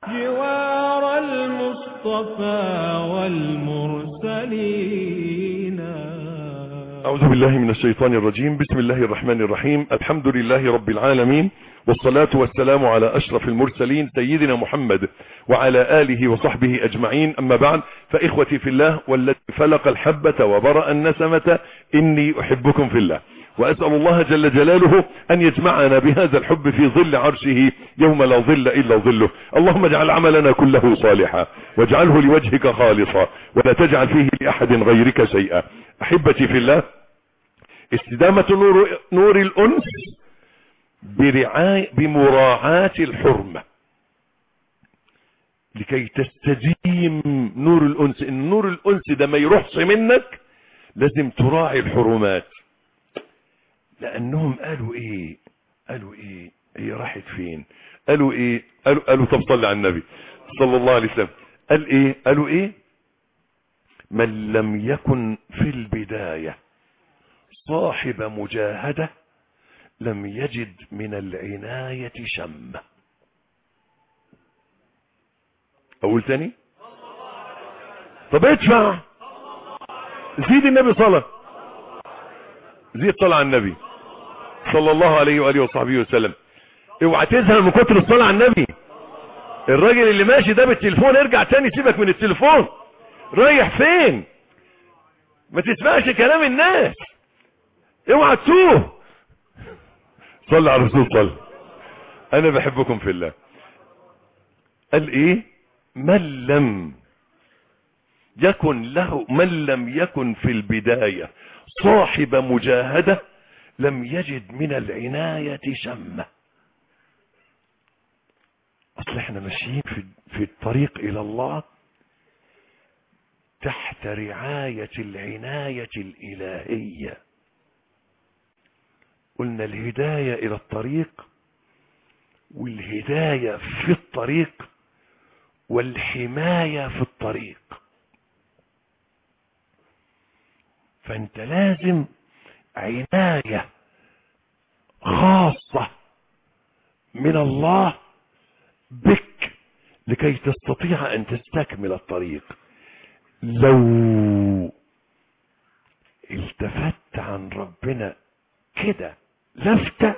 جوار المصطفى والمرسلين أعوذ بالله من الشيطان الرجيم بسم الله الرحمن الرحيم الحمد لله رب العالمين والصلاة والسلام على أشرف المرسلين سيدنا محمد وعلى آله وصحبه أجمعين أما بعد فإخوتي في الله والذي فلق الحبة وبرأ النسمة إني أحبكم في الله وأسأل الله جل جلاله أن يجمعنا بهذا الحب في ظل عرشه يوم لا ظل إلا ظله اللهم اجعل عملنا كله صالحا واجعله لوجهك خالصا ولا تجعل فيه لأحد غيرك شيئا أحبتي في الله استدامة نور, نور الأنس برعاية بمراعاة الحرمة لكي تستديم نور الأنس إن نور الأنس ده ما يروحش منك لازم تراعي الحرمات لأنهم قالوا إيه قالوا إيه هي راحت فين قالوا إيه قالوا, قالوا طب صلي على النبي صلى الله عليه وسلم قال إيه قالوا إيه من لم يكن في البداية صاحب مجاهدة لم يجد من العناية شمة اقول تاني طب ادفع زيد النبي صلاة زيد صلاة على النبي صلى الله عليه وآله وصحبه وسلم اوعى تزهق من كتر الصلاة على النبي الراجل اللي ماشي ده بالتليفون ارجع تاني سيبك من التليفون رايح فين ما تسمعش كلام الناس اوعى تتوه صلى على الرسول صلى انا بحبكم في الله قال ايه من لم يكن له من لم يكن في البداية صاحب مجاهدة لم يجد من العناية شمة اصل احنا ماشيين في, في الطريق الى الله تحت رعاية العناية الالهية قلنا الهداية الى الطريق والهداية في الطريق والحماية في الطريق فانت لازم عناية خاصة من الله بك لكي تستطيع ان تستكمل الطريق لو التفت عن ربنا كده لفتة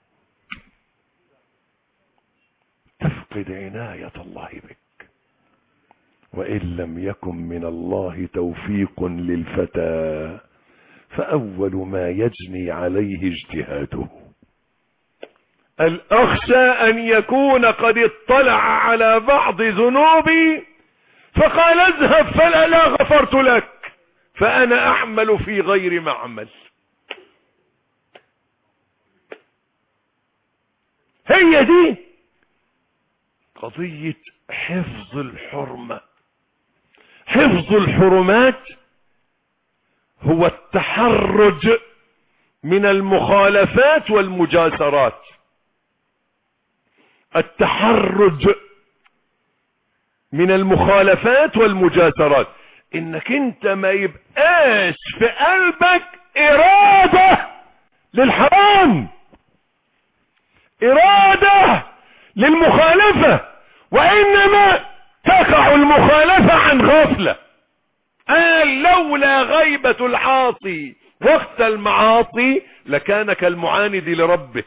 تفقد عناية الله بك وإن لم يكن من الله توفيق للفتى فأول ما يجني عليه اجتهاده الأخشى أن يكون قد اطلع على بعض ذنوبي فقال اذهب فلا لا غفرت لك فأنا أعمل في غير معمل هي دي قضية حفظ الحرمة حفظ الحرمات هو التحرج من المخالفات والمجاسرات التحرج من المخالفات والمجاسرات انك انت ما يبقاش في قلبك ارادة للحرام ارادة للمخالفة وانما تقع المخالفة عن غفلة قال لولا غيبة العاصي وقت المعاصي لكان كالمعاند لربه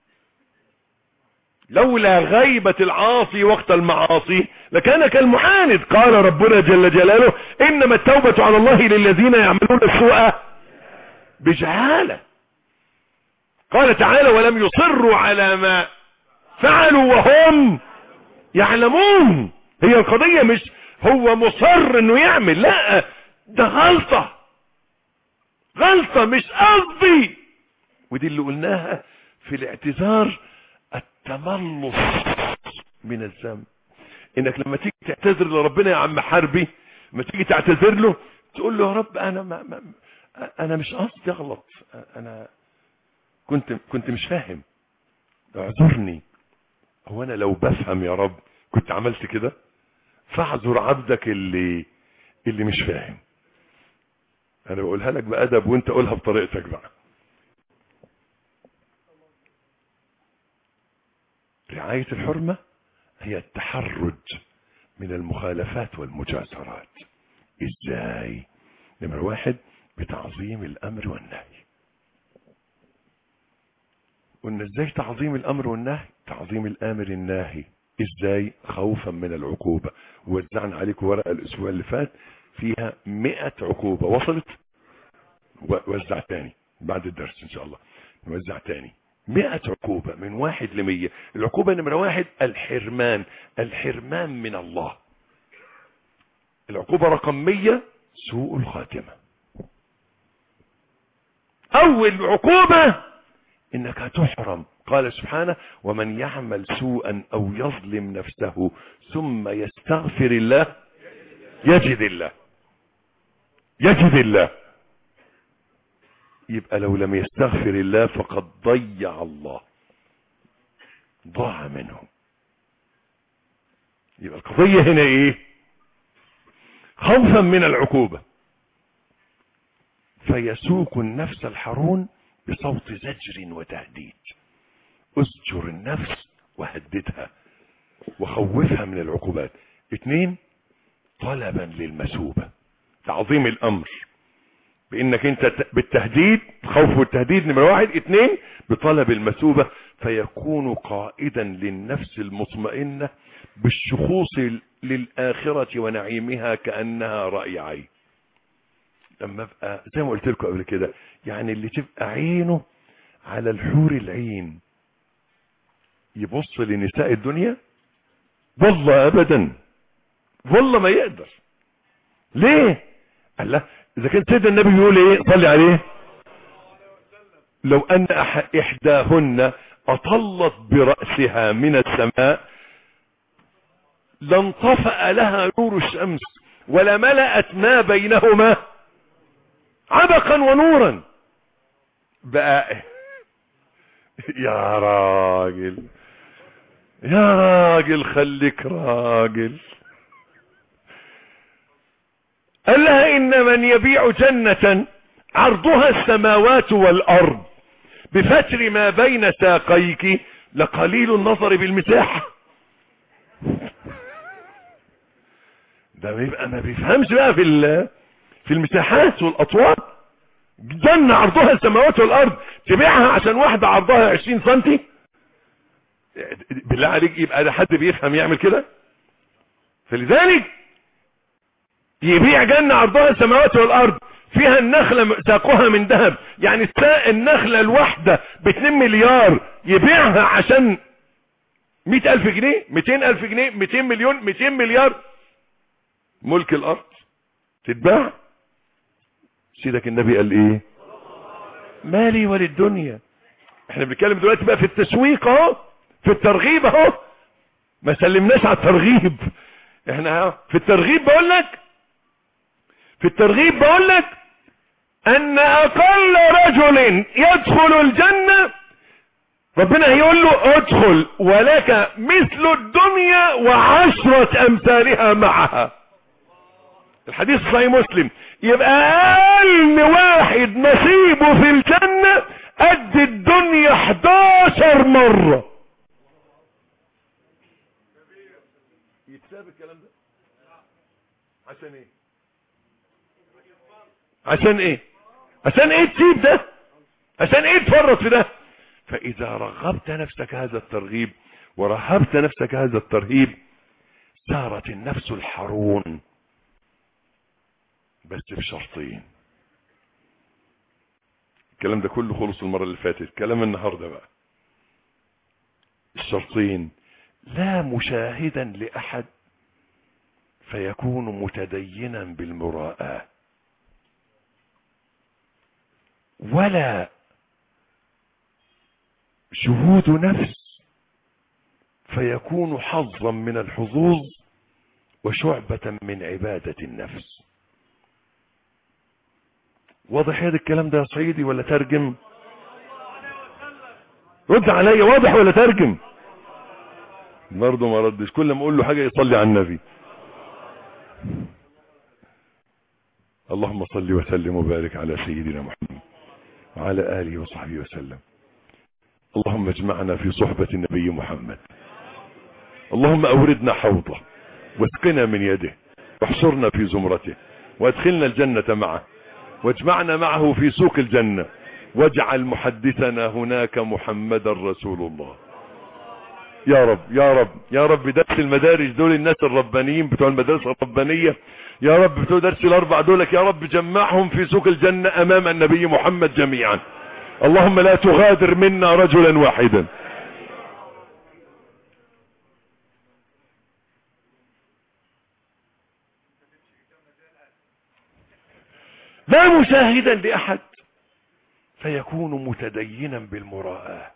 لولا غيبة العاصي وقت المعاصي لكان كالمعاند قال ربنا جل جلاله انما التوبة على الله للذين يعملون السوء بجهالة قال تعالى ولم يصروا على ما فعلوا وهم يعلمون هي القضية مش هو مصر انه يعمل لا ده غلطة غلطة مش قصدي ودي اللي قلناها في الاعتذار التملص من الذنب انك لما تيجي تعتذر لربنا يا عم حربي لما تيجي تعتذر له تقول له يا رب انا ما ما انا مش قصدي اغلط انا كنت كنت مش فاهم اعذرني هو انا لو بفهم يا رب كنت عملت كده فاعذر عبدك اللي اللي مش فاهم انا بقولها لك بادب وانت قولها بطريقتك بقى رعاية الحرمة هي التحرج من المخالفات والمجاسرات ازاي نمرة واحد بتعظيم الامر والنهي قلنا ازاي تعظيم الامر والنهي تعظيم الامر الناهي ازاي خوفا من العقوبة وزعنا عليكم ورقة الاسبوع اللي فات فيها مئة عقوبة وصلت وزع تاني بعد الدرس ان شاء الله نوزع تاني مئة عقوبة من واحد لمية العقوبة نمرة واحد الحرمان الحرمان من الله العقوبة رقم مية سوء الخاتمة اول عقوبة انك هتحرم قال سبحانه ومن يعمل سوءا او يظلم نفسه ثم يستغفر الله يجد الله يجد الله يبقى لو لم يستغفر الله فقد ضيع الله ضاع منه يبقى القضية هنا ايه خوفا من العقوبة فيسوق النفس الحرون بصوت زجر وتهديد اسجر النفس وهددها وخوفها من العقوبات اثنين طلبا للمثوبة تعظيم الامر بانك انت بالتهديد خوف والتهديد نمرة واحد اثنين بطلب المثوبة فيكون قائدا للنفس المطمئنة بالشخوص للآخرة ونعيمها كأنها رأي عين لما ابقى زي ما قلت لكم قبل كده يعني اللي تبقى عينه على الحور العين يبص لنساء الدنيا والله ابدا والله ما يقدر ليه قال له اذا كان سيد النبي يقول ايه صلي عليه لو ان احداهن اطلت برأسها من السماء لانطفأ لها نور الشمس ولملأت ما بينهما عبقا ونورا بقى يا راجل يا راجل خليك راجل قال لها ان من يبيع جنة عرضها السماوات والارض بفتر ما بين ساقيك لقليل النظر بالمساحة ده بيبقى ما بيفهمش بقى في في المساحات والاطوال جنة عرضها السماوات والارض تبيعها عشان واحدة عرضها 20 سنتي بالله عليك يبقى ده حد بيفهم يعمل كده فلذلك يبيع جنة عرضها السماوات والارض فيها النخلة ساقها من ذهب يعني النخلة الواحدة ب 2 مليار يبيعها عشان 100 الف جنيه 200 الف جنيه 200 مليون 200 مليار ملك الارض تتباع سيدك النبي قال ايه مالي وللدنيا احنا بنتكلم دلوقتي بقى في التسويق اهو في الترغيب اهو ما سلمناش على الترغيب احنا اهو في الترغيب بقول لك في الترغيب بقول لك ان اقل رجل يدخل الجنة ربنا هيقول له ادخل ولك مثل الدنيا وعشرة امثالها معها الحديث صحيح مسلم يبقى اقل واحد نصيبه في الجنة قد الدنيا 11 مرة يتساب الكلام ده عشان ايه عشان ايه عشان ايه تسيب ده عشان ايه تفرط في ده فاذا رغبت نفسك هذا الترغيب ورهبت نفسك هذا الترهيب سارت النفس الحرون بس بشرطين الكلام ده كله خلص المرة اللي فاتت كلام النهاردة بقى الشرطين لا مشاهدا لأحد فيكون متدينا بالمراءة ولا شهود نفس فيكون حظا من الحظوظ وشعبة من عبادة النفس واضح هذا الكلام ده يا صعيدي ولا ترجم رد عليا واضح ولا ترجم برضه ما ردش كل ما اقول له حاجه يصلي على النبي اللهم صل وسلم وبارك على سيدنا محمد وعلى اله وصحبه وسلم اللهم اجمعنا في صحبة النبي محمد اللهم اوردنا حوضه واسقنا من يده واحشرنا في زمرته وادخلنا الجنة معه واجمعنا معه في سوق الجنة واجعل محدثنا هناك محمدا رسول الله يا رب يا رب يا رب درس المدارج دول الناس الربانيين بتوع المدارس الربانية يا رب بتوع درس الاربع دولك يا رب جمعهم في سوق الجنة امام النبي محمد جميعا اللهم لا تغادر منا رجلا واحدا لا مشاهدا لأحد فيكون متدينا بالمراءة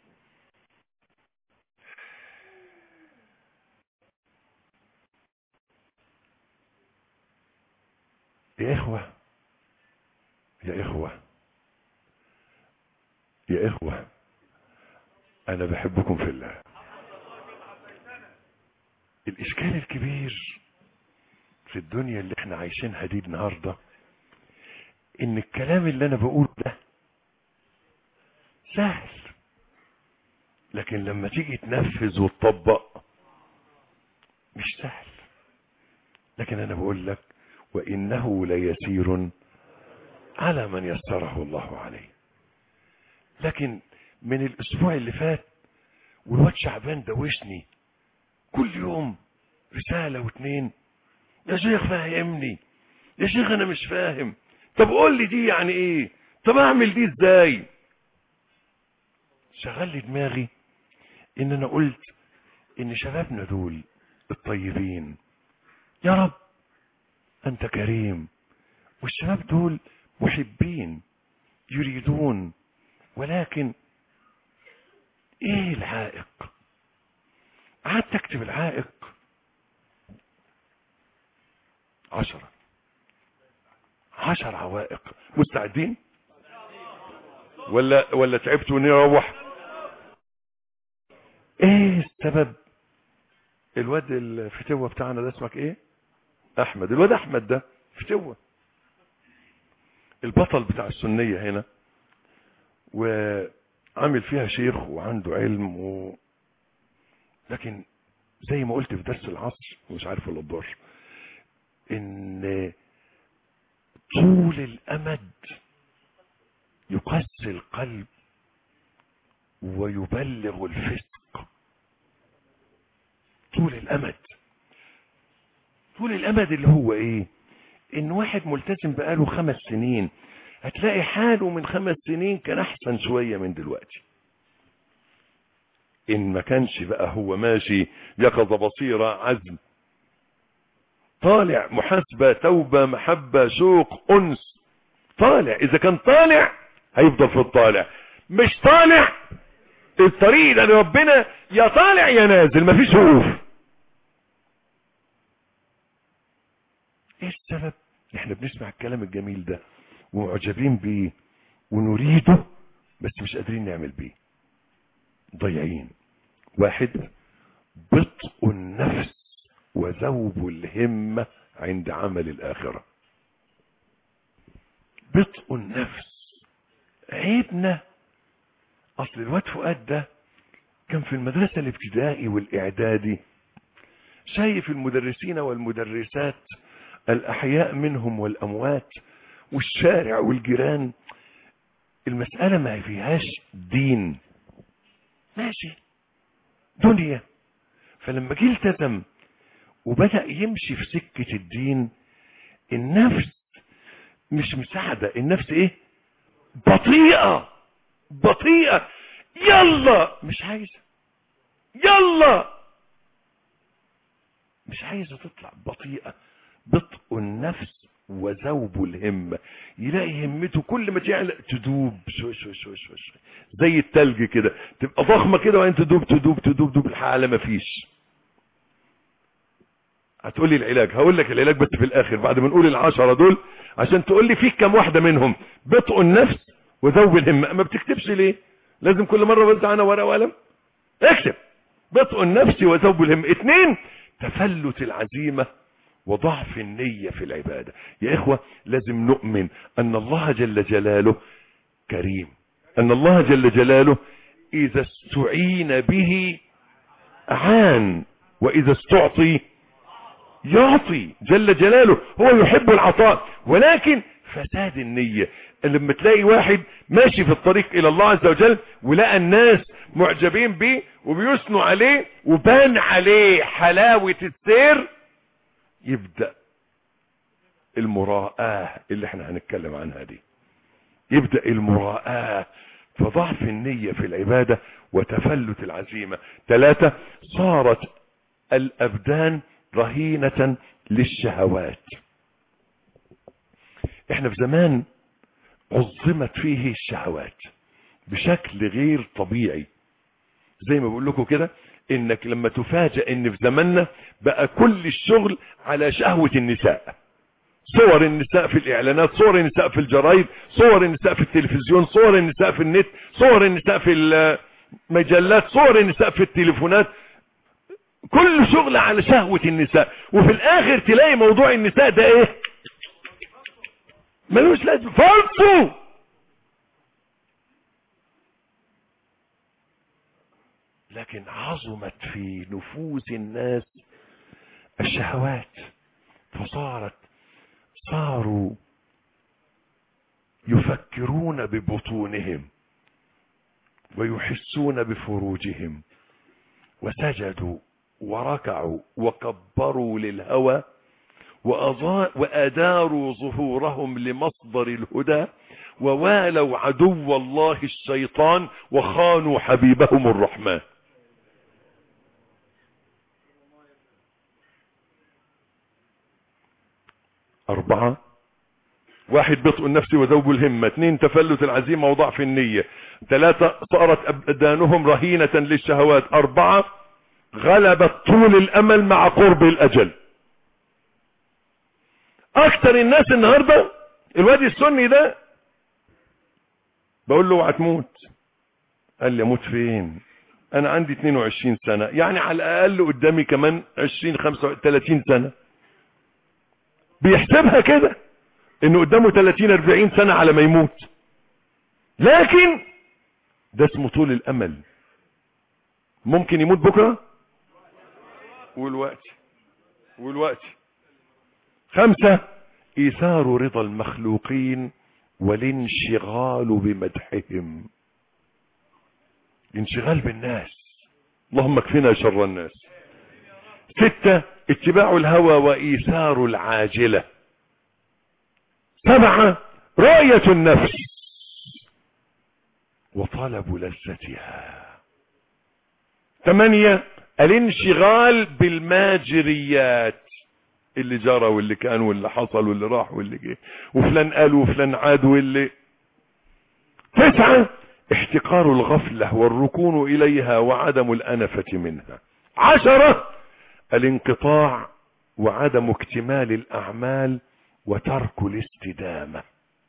يا إخوة يا إخوة يا إخوة أنا بحبكم في الله الإشكال الكبير في الدنيا اللي احنا عايشينها دي النهارده ان الكلام اللي انا بقوله ده سهل لكن لما تيجي تنفذ وتطبق مش سهل لكن انا بقول لك وانه ليسير على من يسره الله عليه لكن من الاسبوع اللي فات والواد شعبان دوشني كل يوم رسالة واتنين يا شيخ فهمني يا شيخ انا مش فاهم طب قول لي دي يعني ايه طب اعمل دي ازاي شغل لي دماغي ان انا قلت ان شبابنا دول الطيبين يا رب انت كريم والشباب دول محبين يريدون ولكن ايه العائق قعدت اكتب العائق عشرة عشر عوائق مستعدين ولا ولا تعبتوا ونروح ايه السبب الواد الفتوة بتاعنا ده اسمك ايه احمد الواد احمد ده فتوة البطل بتاع السنية هنا وعامل فيها شيخ وعنده علم و... لكن زي ما قلت في درس العصر مش عارف ولا الظهر ان طول الامد يقسي القلب ويبلغ الفسق طول الامد طول الامد اللي هو ايه ان واحد ملتزم بقاله خمس سنين هتلاقي حاله من خمس سنين كان احسن شوية من دلوقتي ان ما كانش بقى هو ماشي يقظة بصيرة عزم طالع محاسبة توبة محبة شوق أنس طالع إذا كان طالع هيفضل في الطالع مش طالع الطريق ده ربنا يا طالع يا نازل مفيش وقوف ايه السبب احنا بنسمع الكلام الجميل ده ومعجبين بيه ونريده بس مش قادرين نعمل بيه ضيعين واحد بطء النفس وذوب الهمة عند عمل الآخرة بطء النفس عيبنا أصل الواد فؤاد ده كان في المدرسة الابتدائي والإعدادي شايف المدرسين والمدرسات الأحياء منهم والأموات والشارع والجيران المسألة ما فيهاش دين ماشي دنيا فلما جه التزم وبدأ يمشي في سكة الدين النفس مش مساعدة النفس ايه بطيئة بطيئة يلا مش عايزة يلا مش عايزة تطلع بطيئة بطء النفس وذوب الهمة يلاقي همته كل ما تعلق تدوب شوي شوي شوي شوي شوي زي التلج كده تبقى ضخمة كده وانت تدوب تدوب تدوب تدوب الحالة ما فيش هتقول لي العلاج هقول لك العلاج بس في الاخر بعد ما نقول العشرة دول عشان تقول لي فيك كم واحدة منهم بطء النفس وذوب الهمة ما بتكتبش ليه لازم كل مرة قلت انا ورقة وقلم اكتب بطء النفس وذوب الهمة اتنين تفلت العزيمة وضعف النية في العبادة يا إخوة لازم نؤمن أن الله جل جلاله كريم أن الله جل جلاله إذا استعين به أعان واذا استعطي يعطي جل جلاله هو يحب العطاء ولكن فساد النية لما تلاقي واحد ماشي في الطريق الى الله عز وجل ولقى الناس معجبين بيه وبيثنوا عليه وبان عليه حلاوة السير يبدأ المراءة اللي احنا هنتكلم عنها دي يبدأ المراءة فضعف النية في العبادة وتفلت العزيمة ثلاثة صارت الأبدان رهينة للشهوات احنا في زمان عظمت فيه الشهوات بشكل غير طبيعي زي ما بقول لكم كده انك لما تفاجأ ان في زماننا بقى كل الشغل على شهوة النساء صور النساء في الاعلانات صور النساء في الجرايد صور النساء في التلفزيون صور النساء في النت صور النساء في المجلات صور النساء في التليفونات كل شغل على شهوة النساء وفي الاخر تلاقي موضوع النساء ده ايه ملوش لازم فالصو لكن عظمت في نفوس الناس الشهوات فصارت صاروا يفكرون ببطونهم ويحسون بفروجهم وسجدوا وركعوا وكبروا للهوى وأداروا ظهورهم لمصدر الهدى ووالوا عدو الله الشيطان وخانوا حبيبهم الرحمن أربعة واحد بطء النفس وذوب الهمة اثنين تفلت العزيمة وضعف النية ثلاثة صارت أبدانهم رهينة للشهوات أربعة غلبت طول الأمل مع قرب الأجل أكتر الناس النهاردة الوادي السني ده بقول له اوعى تموت قال لي اموت فين انا عندي 22 سنة يعني على الاقل قدامي كمان 20 35 سنة بيحسبها كده انه قدامه 30 40 سنة على ما يموت لكن ده اسمه طول الامل ممكن يموت بكرة والوقت والوقت خمسة ايثار رضا المخلوقين والانشغال بمدحهم الانشغال بالناس اللهم اكفنا شر الناس ستة اتباع الهوى وايثار العاجلة سبعة رؤية النفس وطلب لذتها ثمانية الانشغال بالماجريات اللي جرى واللي كان واللي حصل واللي راح واللي جه وفلان قال وفلان عاد واللي تسعة احتقار الغفلة والركون إليها وعدم الأنفة منها عشرة الانقطاع وعدم اكتمال الأعمال وترك الاستدامة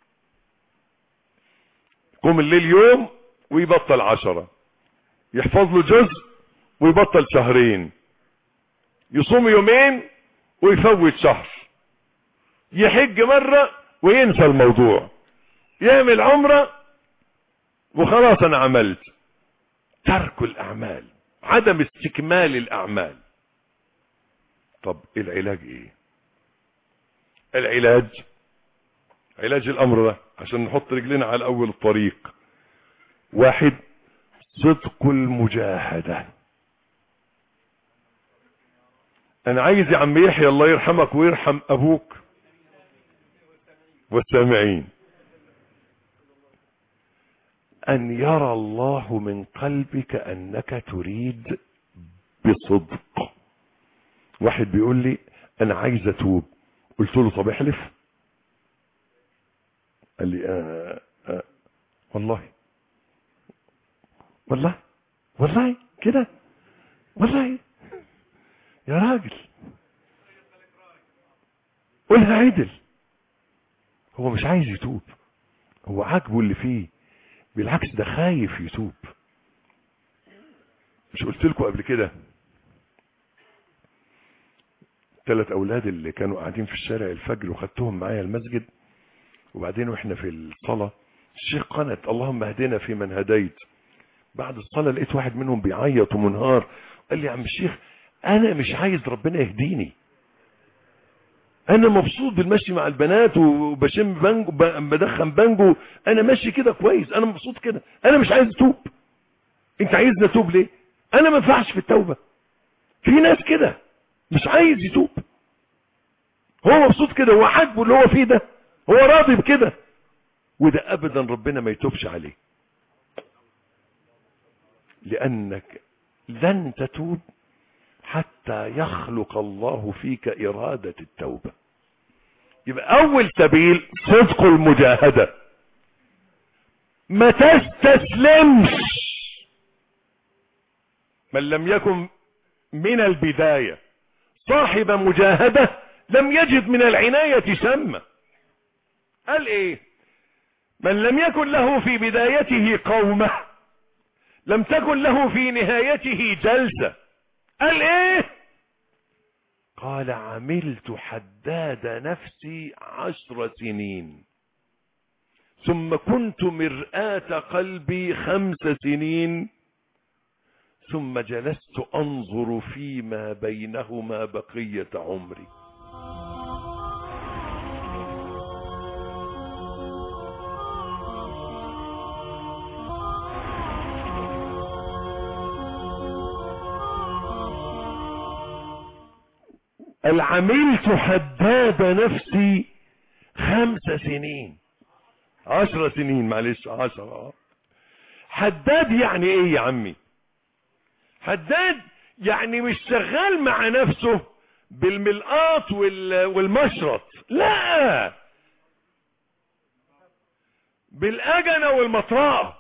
قوم الليل يوم ويبطل عشرة يحفظ له جزء ويبطل شهرين يصوم يومين ويفوت شهر يحج مرة وينسى الموضوع يعمل عمرة وخلاص انا عملت ترك الاعمال عدم استكمال الاعمال طب العلاج ايه العلاج علاج الامر ده عشان نحط رجلنا على اول الطريق واحد صدق المجاهدة انا عايز يا عم يحيى الله يرحمك ويرحم ابوك والسامعين ان يرى الله من قلبك انك تريد بصدق واحد بيقول لي انا عايز اتوب قلت له طب احلف قال لي آه آه والله والله والله كده والله يا راجل قولها عدل هو مش عايز يتوب هو عاجبه اللي فيه بالعكس ده خايف يتوب مش قلت لكم قبل كده ثلاث اولاد اللي كانوا قاعدين في الشارع الفجر وخدتهم معايا المسجد وبعدين واحنا في الصلاة الشيخ قنت اللهم اهدنا في من هديت بعد الصلاة لقيت واحد منهم بيعيط ومنهار قال لي يا عم الشيخ انا مش عايز ربنا يهديني انا مبسوط بالمشي مع البنات وبشم بانجو ب- بدخن بانجو انا ماشي كده كويس انا مبسوط كده انا مش عايز اتوب انت عايزني اتوب ليه انا ما ينفعش في التوبه في ناس كده مش عايز يتوب هو مبسوط كده هو عاجبه اللي هو فيه ده هو راضي بكده وده ابدا ربنا ما يتوبش عليه لانك لن تتوب حتى يخلق الله فيك إرادة التوبة يبقى أول سبيل صدق المجاهدة ما تستسلمش من لم يكن من البداية صاحب مجاهدة لم يجد من العناية سمة قال ايه من لم يكن له في بدايته قومة لم تكن له في نهايته جلسة قال ايه قال عملت حداد نفسي عشر سنين ثم كنت مرآة قلبي خمس سنين ثم جلست انظر فيما بينهما بقية عمري العملت حداد نفسي خمس سنين عشر سنين معلش عشرة حداد يعني ايه يا عمي حداد يعني مش شغال مع نفسه بالملقاط وال- والمشرط لا بالاجنة والمطرقة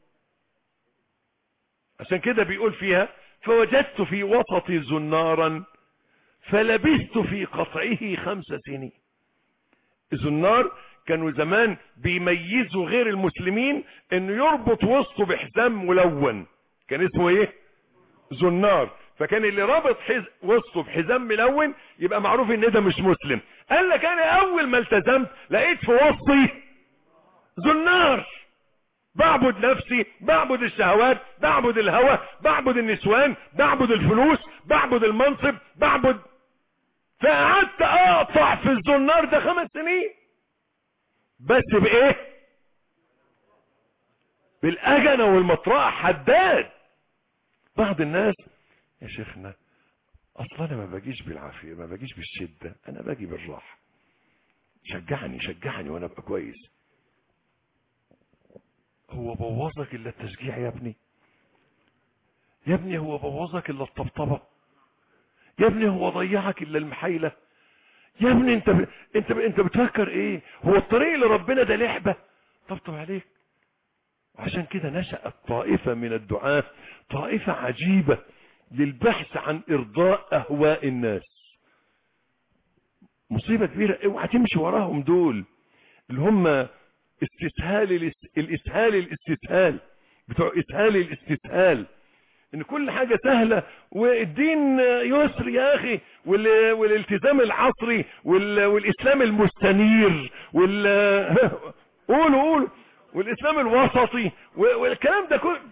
عشان كده بيقول فيها فوجدت في وسطي زنارا فلبثت في قطعه خمس سنين الزنار كانوا زمان بيميزوا غير المسلمين انه يربط وسطه بحزام ملون كان اسمه ايه زنار فكان اللي رابط حز... وسطه بحزام ملون يبقى معروف ان ده مش مسلم قال لك انا اول ما التزمت لقيت في وسطي زنار بعبد نفسي بعبد الشهوات بعبد الهوى بعبد النسوان بعبد الفلوس بعبد المنصب بعبد فقعدت اقطع في الزنار ده خمس سنين بس بايه بالاجنه والمطرقه حداد بعض الناس يا شيخنا اصلا انا ما باجيش بالعافيه ما باجيش بالشده انا باجي بالراحه شجعني شجعني وانا ابقى كويس هو بوظك الا التشجيع يا ابني يا ابني هو بوظك الا الطبطبه يا ابني هو ضيعك الا المحايله يا ابني انت ب... انت ب... انت بتفكر ايه هو الطريق لربنا ده لعبه طبطب عليك عشان كده نشأت طائفة من الدعاة طائفة عجيبة للبحث عن إرضاء أهواء الناس مصيبة كبيرة اوعى تمشي وراهم دول اللي هم استسهال الاس- الإسهال الاستسهال بتوع إسهال الاستسهال ان كل حاجة سهلة والدين يسر يا اخي وال- والالتزام العصري وال- والاسلام المستنير وال قولوا قولوا والاسلام الوسطي و- والكلام ده كله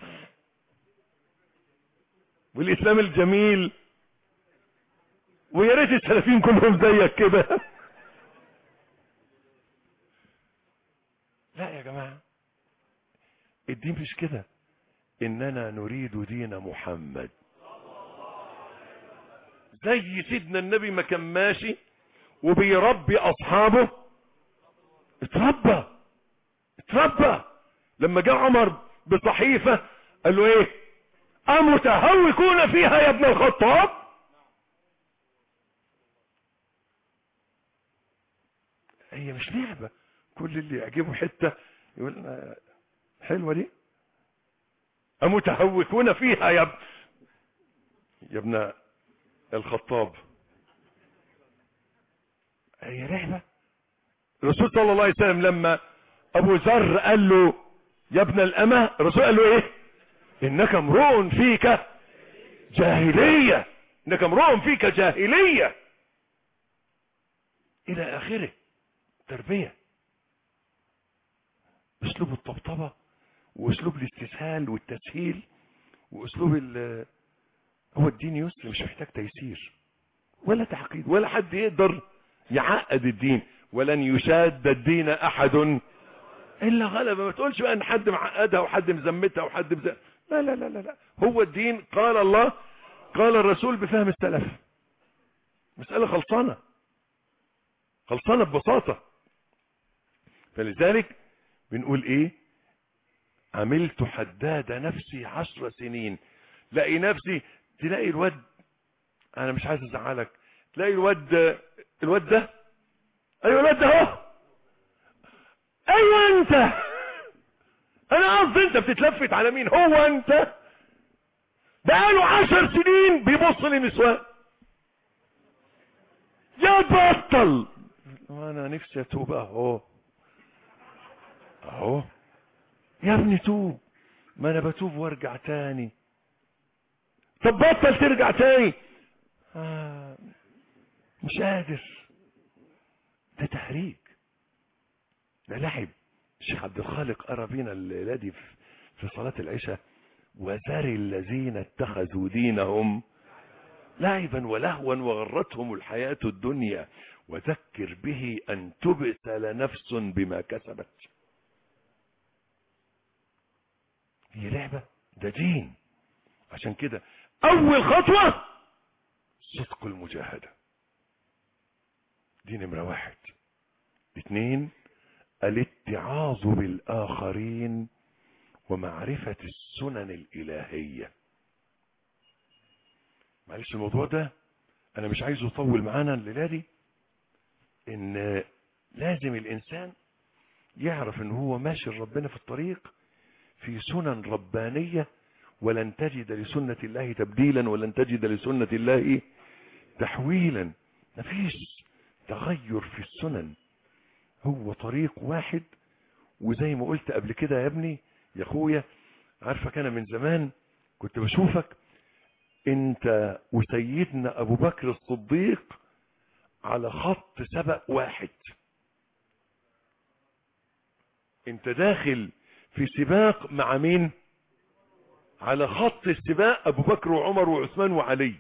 والاسلام الجميل ويا ريت السلفيين كلهم زيك كده لا يا جماعة الدين مش كده اننا نريد دين محمد زي سيدنا النبي ما كان ماشي وبيربي اصحابه اتربى اتربى لما جاء عمر بصحيفة قال له ايه امتهوكون فيها يا ابن الخطاب هي مش لعبة كل اللي يعجبه حتة يقول آه، حلوة دي أمتهوكون فيها يا ابن يا ابن الخطاب هي لعبة الرسول صلى الله عليه وسلم لما أبو ذر قال له يا ابن الأمة الرسول قال له إيه إنك امرؤ فيك جاهلية إنك امرؤ فيك جاهلية إلى آخره تربية اسلوب الطبطبة واسلوب الاستسهال والتسهيل واسلوب ال هو الدين يسر مش محتاج تيسير ولا تعقيد ولا حد يقدر يعقد الدين ولن يشاد الدين احد الا غلبه ما تقولش بقى ان حد معقدها وحد مزمتها وحد مز... لا لا لا لا لا هو الدين قال الله قال الرسول بفهم السلف مسألة خلصانة خلصانة ببساطة فلذلك بنقول ايه عملت حداد نفسي عشر سنين لاقي نفسي تلاقي الواد انا مش عايز ازعلك تلاقي الواد الواد ده ايوه الواد ده اهو ايوه انت انا قصدي انت بتتلفت على مين هو انت بقاله عشر سنين بيبص للنسوان يا تبطل وانا نفسي اتوب اهو اهو يا ابني توب ما انا بتوب وارجع تاني طب بطل ترجع تاني آه مش قادر ده تحريك ده لعب الشيخ عبد الخالق قرا بينا الليله دي في- في صلاه العشاء وذر الذين اتخذوا دينهم لعبا ولهوا وغرتهم الحياة الدنيا وذكر به أن تبسل نفس بما كسبت هي لعبة ده دين عشان كده أول خطوة صدق المجاهدة دي نمرة واحد اتنين الاتعاظ بالآخرين ومعرفة السنن الإلهية معلش الموضوع ده انا مش عايزه يطول معانا الليله دي ان لازم الانسان يعرف ان هو ماشي ربنا في الطريق في سنن ربانيه ولن تجد لسنه الله تبديلا ولن تجد لسنه الله تحويلا مفيش تغير في السنن هو طريق واحد وزي ما قلت قبل كده يا ابني يا اخويا عارفك انا من زمان كنت بشوفك انت وسيدنا ابو بكر الصديق على خط سبق واحد انت داخل في سباق مع مين على خط السباق ابو بكر وعمر وعثمان وعلي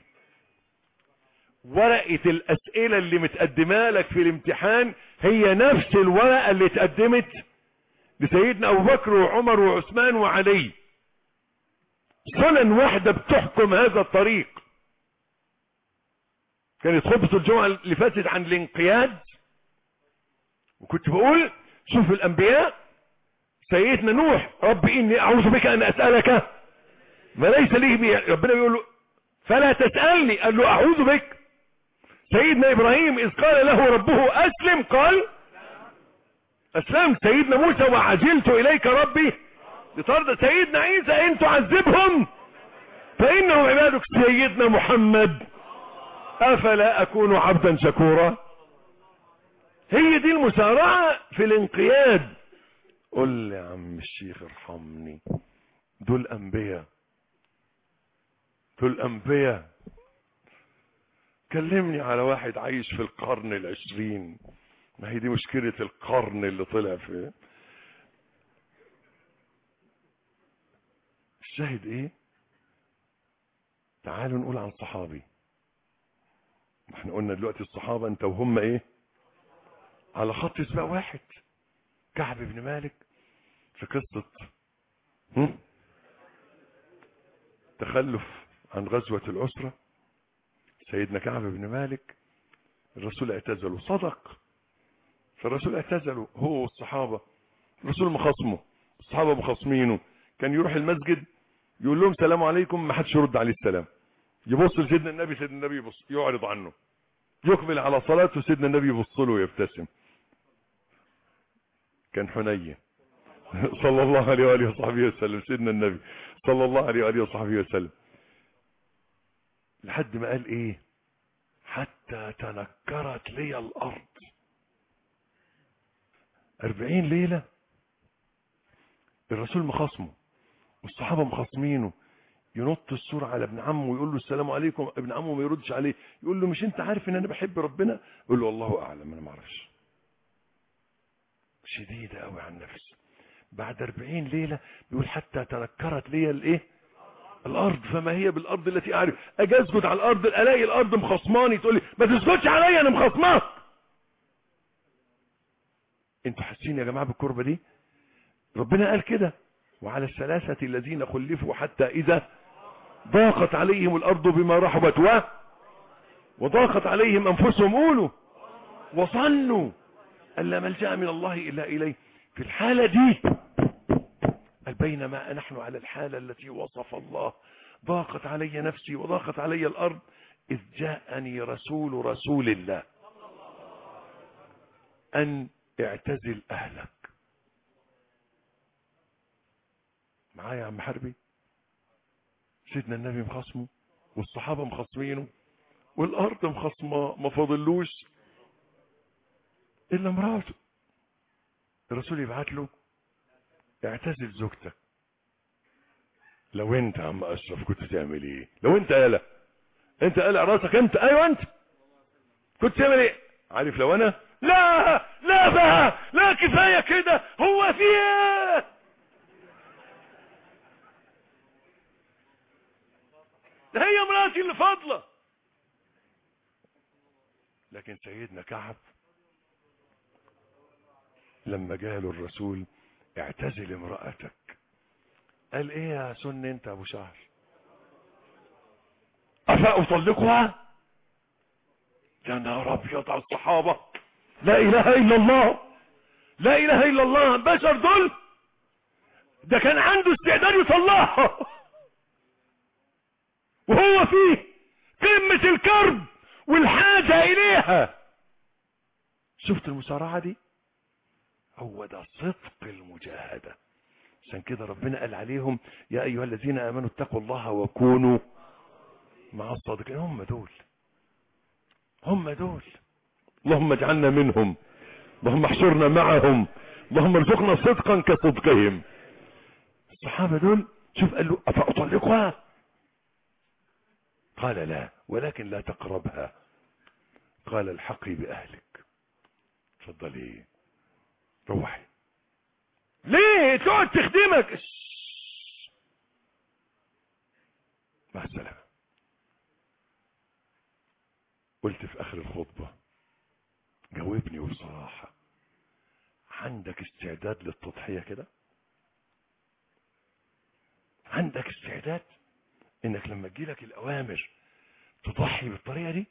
ورقة الاسئلة اللي متقدمة لك في الامتحان هي نفس الورقة اللي اتقدمت لسيدنا ابو بكر وعمر وعثمان وعلي سنن واحدة بتحكم هذا الطريق كانت خطبة الجمعة اللي فاتت عن الانقياد وكنت بقول شوف الانبياء سيدنا نوح رب اني اعوذ بك ان اسألك ما ليس لي به ربنا بيقول له فلا تسألني قال له اعوذ بك سيدنا ابراهيم اذ قال له ربه اسلم قال اسلمت سيدنا موسى وعجلت اليك ربي لترضى سيدنا عيسى ان تعذبهم فانهم عبادك سيدنا محمد افلا اكون عبدا شكورا هي دي المسارعة في الانقياد قل لي يا عم الشيخ ارحمني دول انبياء دول انبياء كلمني على واحد عايش في القرن العشرين ما هي دي مشكلة القرن اللي طلع فيه الشاهد ايه تعالوا نقول عن صحابي احنا قلنا دلوقتي الصحابة انت وهم ايه على خط سباق واحد كعب بن مالك في قصة هم؟ تخلف عن غزوة الأسرة سيدنا كعب بن مالك الرسول اعتزله صدق فالرسول اعتزله هو والصحابة الرسول مخاصمه الصحابة مخاصمينه كان يروح المسجد يقول لهم سلام عليكم ما حدش يرد عليه السلام يبص لسيدنا النبي سيدنا النبي يبص يعرض عنه يقبل على صلاته سيدنا النبي يبص له ويبتسم كان حنين صلى الله عليه وآله وصحبه وسلم سيدنا النبي صلى الله عليه وآله وصحبه وسلم لحد ما قال ايه حتى تنكرت لي الارض اربعين ليلة الرسول مخاصمه والصحابة مخاصمينه ينط السور على ابن عمه ويقول له السلام عليكم ابن عمه ما يردش عليه يقول له مش انت عارف ان انا بحب ربنا يقول له والله اعلم انا ما اعرفش شديدة قوي عن نفسه بعد 40 ليلة بيقول حتى تنكرت لي الايه الارض فما هي بالارض التي اعرف اجي اسجد على الارض الاقي الارض مخصماني تقول لي ما تسجدش عليا انا مخصماك انتوا حاسين يا جماعه بالكربه دي ربنا قال كده وعلى الثلاثه الذين خلفوا حتى اذا ضاقت عليهم الارض بما رحبت و وضاقت عليهم انفسهم قولوا وظنوا ان لا ملجا من الله الا اليه في الحاله دي قال بينما نحن على الحالة التي وصف الله ضاقت علي نفسي وضاقت علي الأرض إذ جاءني رسول رسول الله أن اعتزل أهلك معايا يا عم حربي سيدنا النبي مخصمه والصحابة مخصمينه والأرض مخصمة ما فاضلوش إلا مراته الرسول يبعت له اعتزل زوجتك لو انت يا عم اشرف كنت تعمل ايه لو انت قلق انت قلق راسك انت ايوه انت كنت تعمل ايه عارف لو انا لا لا بقى لا كفايه كده هو في ايه ده هي مراتي اللي فاضله لكن سيدنا كعب لما جاله الرسول اعتزل امرأتك قال ايه يا سن انت ابو شهر افاطلقها يا نهار ابيض على الصحابة لا اله الا الله لا اله الا الله بشر دول ده كان عنده استعداد يطلعها وهو فيه قمة الكرب والحاجة اليها شفت المسارعة دي هو ده صدق المجاهدة عشان كده ربنا قال عليهم يا أيها الذين آمنوا اتقوا الله وكونوا مع الصادقين هم دول هم دول اللهم اجعلنا منهم اللهم احشرنا معهم اللهم ارزقنا صدقا كصدقهم الصحابة دول شوف قال له أفأطلقها قال لا ولكن لا تقربها قال الحقي بأهلك تفضلي روحي ليه تقعد تخدمك مع السلامة قلت في اخر الخطبة جاوبني بصراحة عندك استعداد للتضحية كده عندك استعداد انك لما تجيلك الاوامر تضحي بالطريقة دي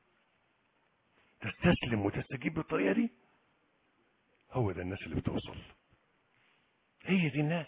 تستسلم وتستجيب بالطريقة دي هو ده الناس اللي بتوصل هي دي الناس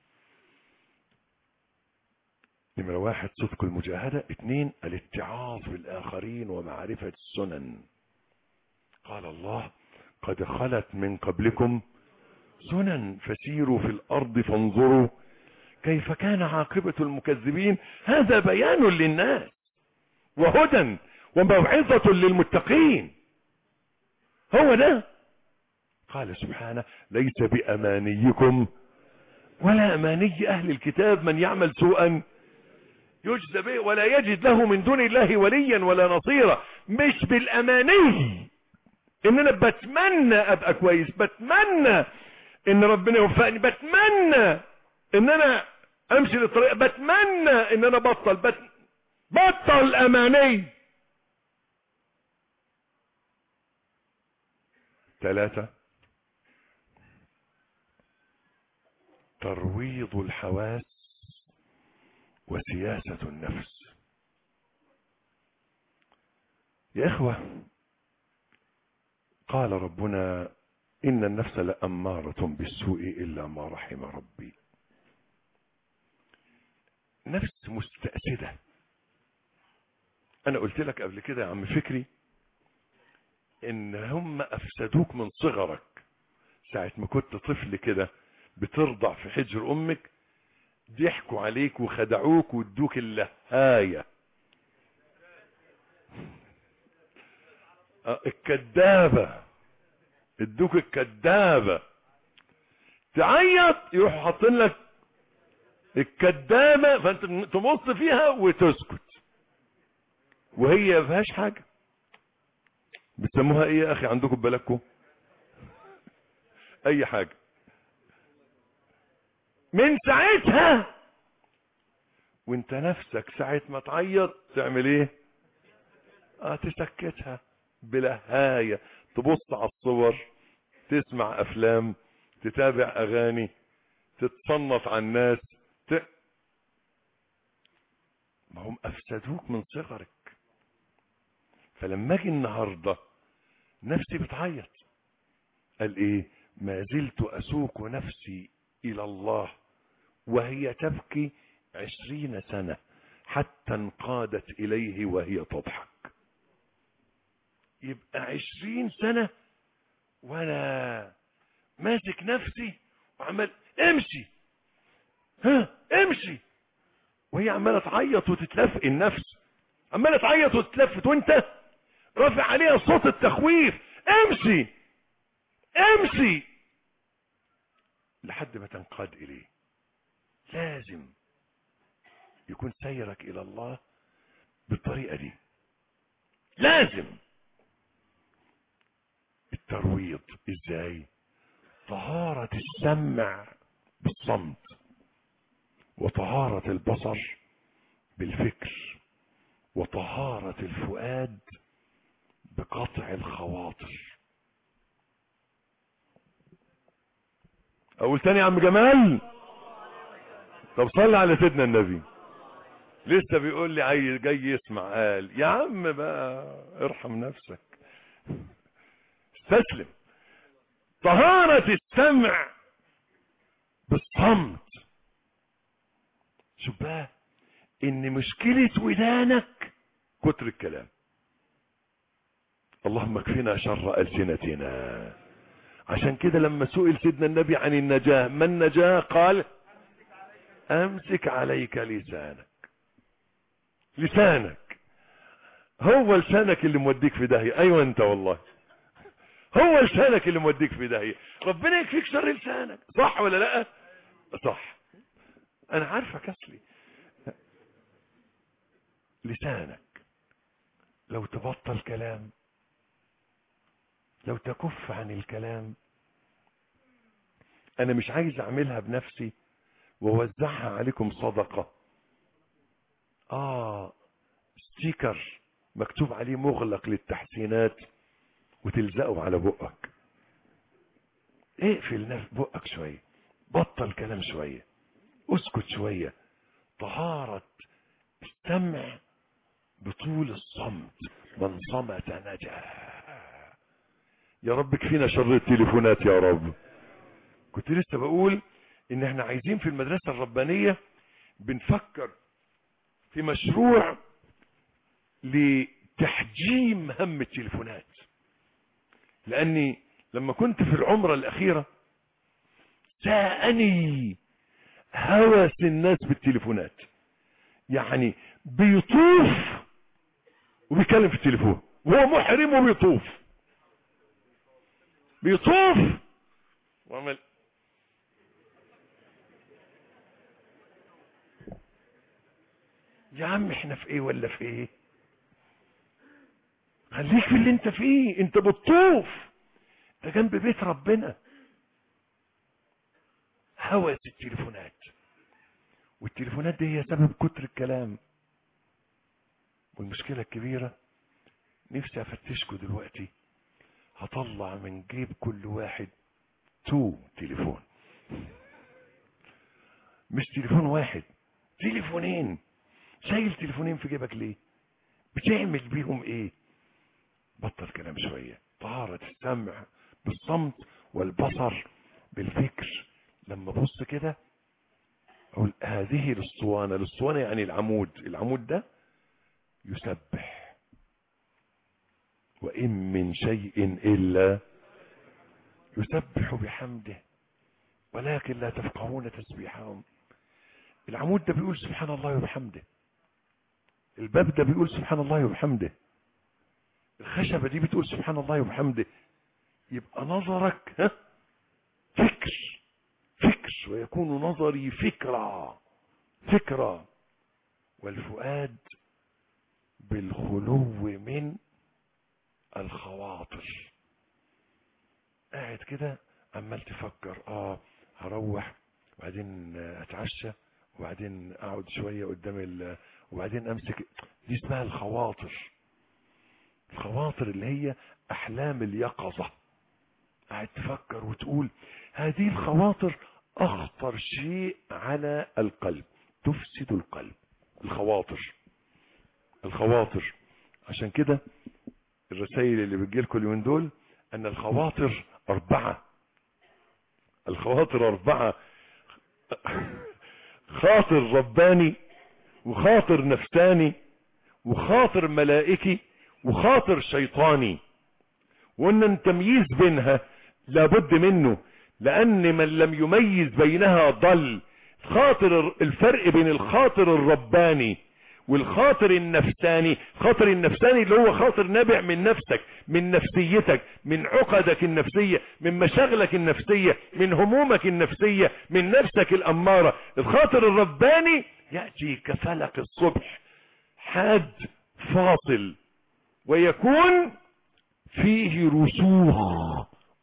نمرة واحد صدق المجاهدة اثنين الاتعاظ بالآخرين ومعرفة السنن قال الله قد خلت من قبلكم سنن فسيروا في الأرض فانظروا كيف كان عاقبة المكذبين هذا بيان للناس وهدى وموعظة للمتقين هو ده قال سبحانه ليس بأمانيكم ولا أماني أهل الكتاب من يعمل سوءا يجزى به ولا يجد له من دون الله وليا ولا نصيرا مش بالأماني ان انا بتمنى ابقى كويس بتمنى ان ربنا يوفقني بتمنى ان انا امشي للطريق بتمنى ان انا بطل بت... بطل اماني ثلاثة ترويض الحواس وسياسة النفس يا إخوة قال ربنا إن النفس لأمارة بالسوء إلا ما رحم ربي نفس مستأسدة أنا قلت لك قبل كده يا عم فكري إن هم أفسدوك من صغرك ساعة ما كنت طفل كده بترضع في حجر أمك ضحكوا عليك وخدعوك وادوك اللهاية الكدابة ادوك الكدابة تعيط يروحوا حاطين لك الكدابة فانت تمص فيها وتسكت وهي ما فيهاش حاجة بتسموها ايه يا اخي عندكم ببلدكم اي حاجة من ساعتها وانت نفسك ساعة ما تعيط تعمل ايه اه تسكتها بلهاية تبص على الصور تسمع افلام تتابع اغاني تتصنف على الناس ت... ما هم افسدوك من صغرك فلما اجي النهارده نفسي بتعيط قال ايه ما زلت اسوق نفسي الى الله وهي تبكي عشرين سنة حتى انقادت اليه وهي تضحك يبقى عشرين سنة وانا ماسك نفسي وعمال امشي ها امشي وهي عمالة تعيط وتتلفق النفس عمالة تعيط وتتلفت وانت رافع عليها صوت التخويف امشي امشي لحد ما تنقاد اليه لازم يكون سيرك الى الله بالطريقة دي لازم الترويض ازاي طهارة السمع بالصمت وطهارة البصر بالفكر وطهارة الفؤاد بقطع الخواطر اقول تاني يا عم جمال طب صلي على سيدنا النبي لسه بيقول لي عايز جاي يسمع قال يا عم بقى ارحم نفسك استسلم طهارة السمع بالصمت شوف بقى ان مشكلة ودانك كتر الكلام اللهم اكفنا شر ألسنتنا عشان كده لما سئل سيدنا النبي عن النجاة ما النجاة قال امسك عليك لسانك لسانك هو لسانك اللي موديك في داهية ايوه انت والله هو لسانك اللي موديك في داهية ربنا يكفيك شر لسانك صح ولا لا صح انا عارفك اصلي لسانك لو تبطل كلام لو تكف عن الكلام انا مش عايز اعملها بنفسي ووزعها عليكم صدقة اه ستيكر مكتوب عليه مغلق للتحسينات وتلزقه على بقك اقفل نف بقك شوية بطل كلام شوية اسكت شوية طهارة السمع بطول الصمت من صمت نجا يا رب كفينا شر التليفونات يا رب كنت لسه بقول ان احنا عايزين في المدرسة الربانية بنفكر في مشروع لتحجيم هم التليفونات لاني لما كنت في العمرة الاخيرة ساءني هوس الناس بالتليفونات يعني بيطوف وبيتكلم في التليفون وهو محرم وبيطوف بيطوف وعمل يا عم احنا في ايه ولا في ايه خليك في اللي انت فيه انت بتطوف ده جنب بيت ربنا هوس التليفونات والتليفونات دي هي سبب كتر الكلام والمشكلة الكبيرة نفسي افتشكوا دلوقتي هطلع من جيب كل واحد تو تليفون مش تليفون واحد تليفونين شايل تليفونين في جيبك ليه بتعمل بيهم ايه بطل كلام شوية طهارة السمع بالصمت والبصر بالفكر لما بص كده اقول هذه الاسطوانة الاسطوانة يعني العمود العمود ده يسبح وإن من شيء إلا يسبح بحمده ولكن لا تفقهون تسبيحهم العمود ده بيقول سبحان الله وبحمده الباب ده بيقول سبحان الله وبحمده الخشبة دي بتقول سبحان الله وبحمده يبقى نظرك ها فكر فكر ويكون نظري فكرة فكرة والفؤاد بالخلو من الخواطر قاعد كده عمال تفكر اه هروح وبعدين اتعشى وبعدين اقعد شوية قدام ال وبعدين امسك دي اسمها الخواطر الخواطر اللي هي احلام اليقظة قاعد تفكر وتقول هذه الخواطر اخطر شيء على القلب تفسد القلب الخواطر الخواطر عشان كده الرسائل اللي بتجيلكم اليومين دول ان الخواطر اربعة الخواطر اربعة خاطر رباني وخاطر نفساني وخاطر ملائكي وخاطر شيطاني وان التمييز بينها لابد منه لان من لم يميز بينها ضل خاطر الفرق بين الخاطر الرباني والخاطر النفساني خاطر النفساني اللي هو خاطر نابع من نفسك من نفسيتك من عقدك النفسية من مشاغلك النفسية من همومك النفسية من نفسك الأمارة الخاطر الرباني يأتي كفلق الصبح حاد فاصل ويكون فيه رسوخ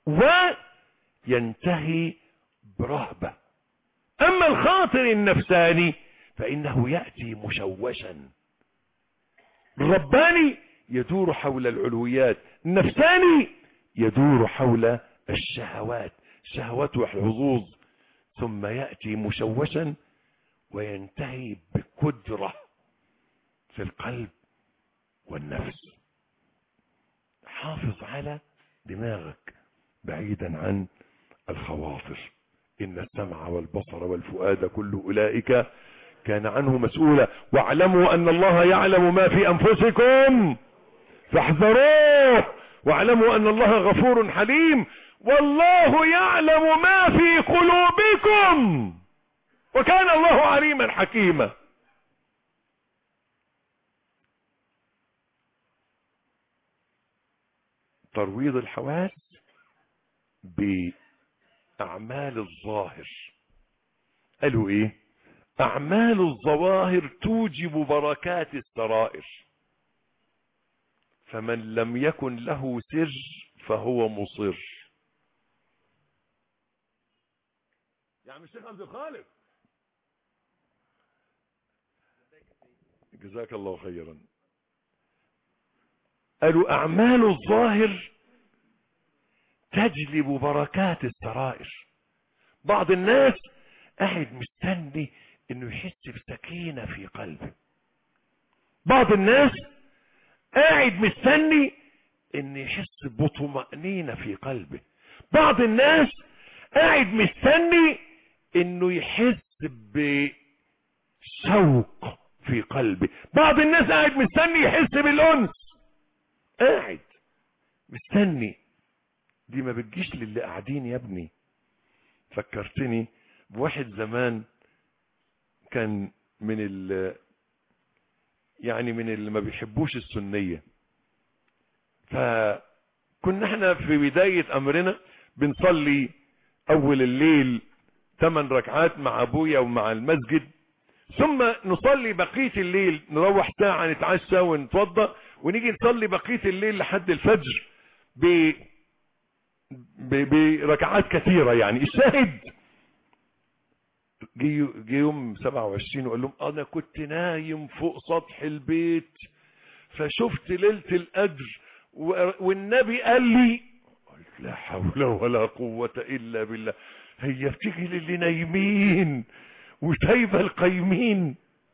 وينتهي برهبة أما الخاطر النفساني فإنه يأتي مشوشا الرباني يدور حول العلويات النفساني يدور حول الشهوات شهوات والحظوظ ثم يأتي مشوشا وينتهي بقدرة في القلب والنفس حافظ على دماغك بعيدا عن الخواطر إن السمع والبصر والفؤاد كل أولئك كان عنه مسؤولا واعلموا أن الله يعلم ما في أنفسكم فاحذروه واعلموا أن الله غفور حليم والله يعلم ما في قلوبكم وكان الله عليما حكيما ترويض الحواس بأعمال الظاهر قالوا ايه أعمال الظواهر توجب بركات السرائر فمن لم يكن له سر فهو مصر يا عم الشيخ عبد الخالق جزاك الله خيرا قالوا أعمال الظاهر تجلب بركات السرائر بعض الناس قاعد مستني انه يحس بسكينة في قلبه بعض الناس قاعد مستني انه يحس بطمأنينة في قلبه بعض الناس قاعد مستني انه يحس بشوق في قلبه بعض الناس قاعد مستني يحس بالانس قاعد مستني دي ما بتجيش للي قاعدين يا ابني فكرتني بواحد زمان كان من ال يعني من اللي ما بيحبوش السنية فكنا احنا في بداية امرنا بنصلي اول الليل ثمان ركعات مع ابويا ومع المسجد ثم نصلي بقية الليل نروح ساعة نتعشى ونتوضى ونيجي نصلي بقية الليل لحد الفجر ب بركعات كثيرة يعني الشاهد جه يوم 27 وقال لهم انا كنت نايم فوق سطح البيت فشفت ليلة القدر والنبي قال لي قلت لا حول ولا قوة الا بالله هي بتيجي للي نايمين وسايبه القايمين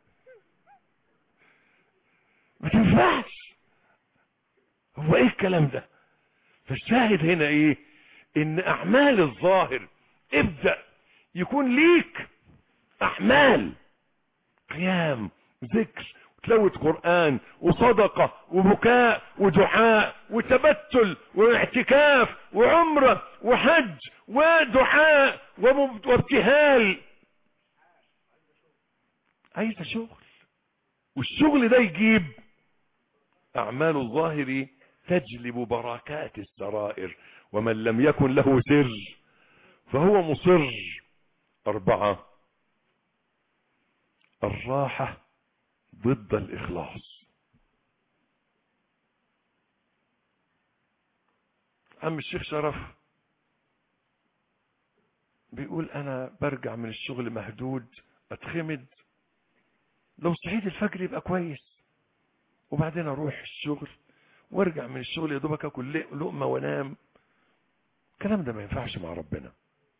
ما تنفعش هو ايه الكلام ده فالشاهد هنا ايه ان اعمال الظاهر ابدأ يكون ليك اعمال قيام ذكر وتلاوة قرآن وصدقة وبكاء ودعاء وتبتل واعتكاف وعمرة وحج ودعاء وابتهال عايز شغل والشغل ده يجيب اعمال الظاهر تجلب بركات السرائر ومن لم يكن له سر فهو مصر اربعة الراحة ضد الاخلاص عم الشيخ شرف بيقول انا برجع من الشغل مهدود اتخمد لو صحيت الفجر يبقى كويس وبعدين اروح الشغل وارجع من الشغل يا دوبك اكل لقمه وانام الكلام ده ما ينفعش مع ربنا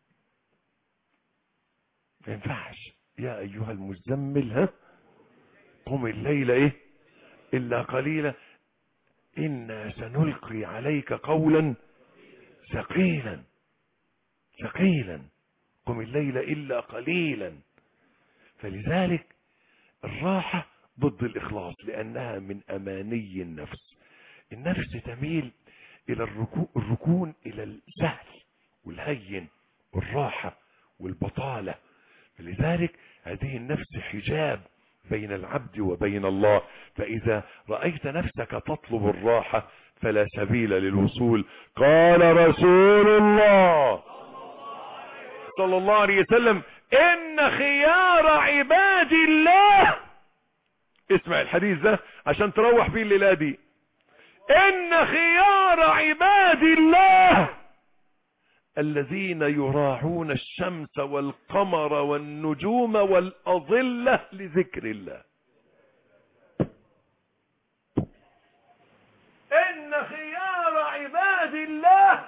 ما ينفعش يا ايها المزمل ها قم الليل ايه الا قليلا انا سنلقي عليك قولا ثقيلا ثقيلا قم الليل الا قليلا فلذلك الراحة ضد الاخلاص لانها من اماني النفس النفس تميل الى الركون, الركون الى السهل والهين والراحة والبطالة فلذلك هذه النفس حجاب بين العبد وبين الله فإذا رأيت نفسك تطلب الراحة فلا سبيل للوصول قال رسول الله صلى الله عليه وسلم إن خيار عباد الله اسمع الحديث ده عشان تروح بيه الليلة دي إن خيار عباد الله الذين يراعون الشمس والقمر والنجوم والأظلة لذكر الله إن خيار عباد الله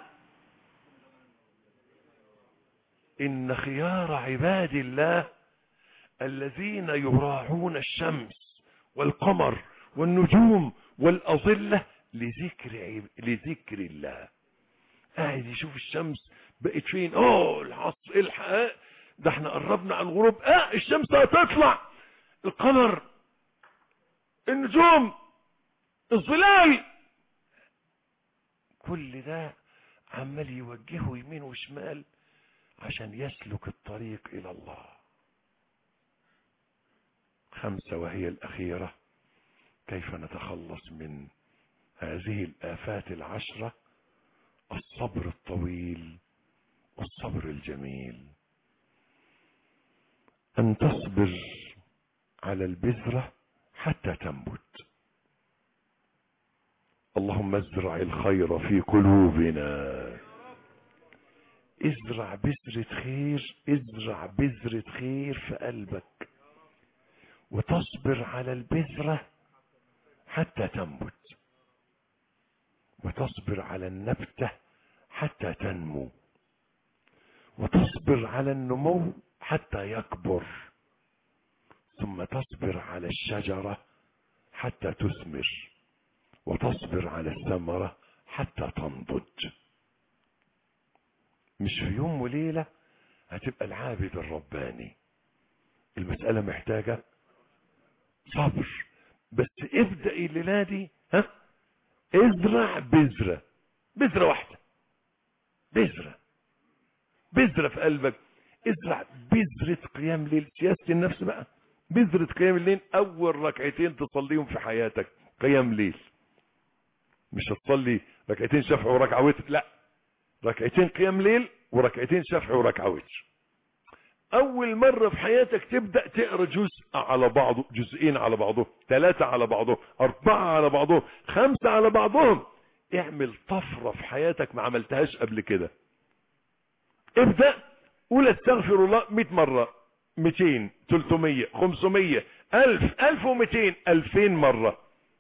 إن خيار عباد الله الذين يراعون الشمس والقمر والنجوم والأظلة لذكر, عب... لذكر الله قاعد يشوف الشمس بقت فين اوه العصر الحق ده احنا قربنا على الغروب اه الشمس هتطلع القمر النجوم الظلال كل ده عمال يوجهه يمين وشمال عشان يسلك الطريق الى الله خمسة وهي الاخيرة كيف نتخلص من هذه الافات العشره الصبر الطويل والصبر الجميل ان تصبر على البذرة حتى تنبت اللهم ازرع الخير في قلوبنا ازرع بذرة خير ازرع بذرة خير في قلبك وتصبر على البذرة حتى تنبت وتصبر على النبتة حتى تنمو وتصبر على النمو حتى يكبر ثم تصبر على الشجرة حتى تثمر وتصبر على الثمرة حتى تنضج مش في يوم وليلة هتبقى العابد الرباني المسألة محتاجة صبر بس ابدأ الليلة دي ها ازرع بذرة بذرة واحدة بذرة بذرة في قلبك ازرع بذرة قيام ليل سياسة النفس بقى بذرة قيام الليل اول ركعتين تصليهم في حياتك قيام ليل مش هتصلي ركعتين شفع وركعة وتر لا ركعتين قيام ليل وركعتين شفع وركعة وتر اول مرة في حياتك تبدأ تقرا جزء على بعضه جزئين على بعضه ثلاثة على بعضه اربعة على بعضهم خمسة على بعضهم اعمل طفرة في حياتك ما عملتهاش قبل كده ابدأ قول استغفر الله 100 مرة 200 300 500 1000 1200 2000 مرة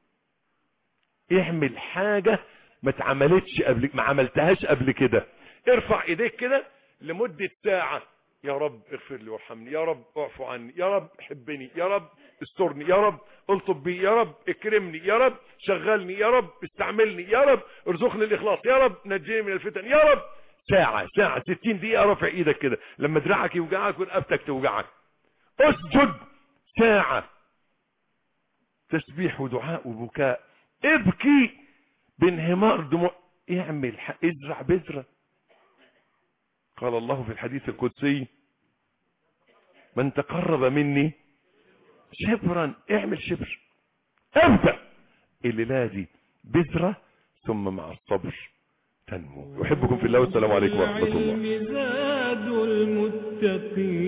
اعمل حاجة ما اتعملتش قبل ما عملتهاش قبل كده ارفع ايديك كده لمدة ساعة يا رب اغفر لي وارحمني يا رب اعفو عني يا رب حبني يا رب استرني يا رب الطب بي يا رب اكرمني يا رب شغلني يا رب استعملني يا رب ارزقني الاخلاص يا رب نجيني من الفتن يا رب ساعة ساعة 60 دقيقة رفع ايدك كده لما دراعك يوجعك ورقبتك توجعك اسجد ساعة تسبيح ودعاء وبكاء ابكي بانهمار دموع اعمل ازرع بذرة قال الله في الحديث القدسي من تقرب مني شبرا اعمل شبر ابدأ الليلة دي بذرة ثم مع الصبر تنمو أحبكم في الله والسلام عليكم ورحمة الله زاد المتقين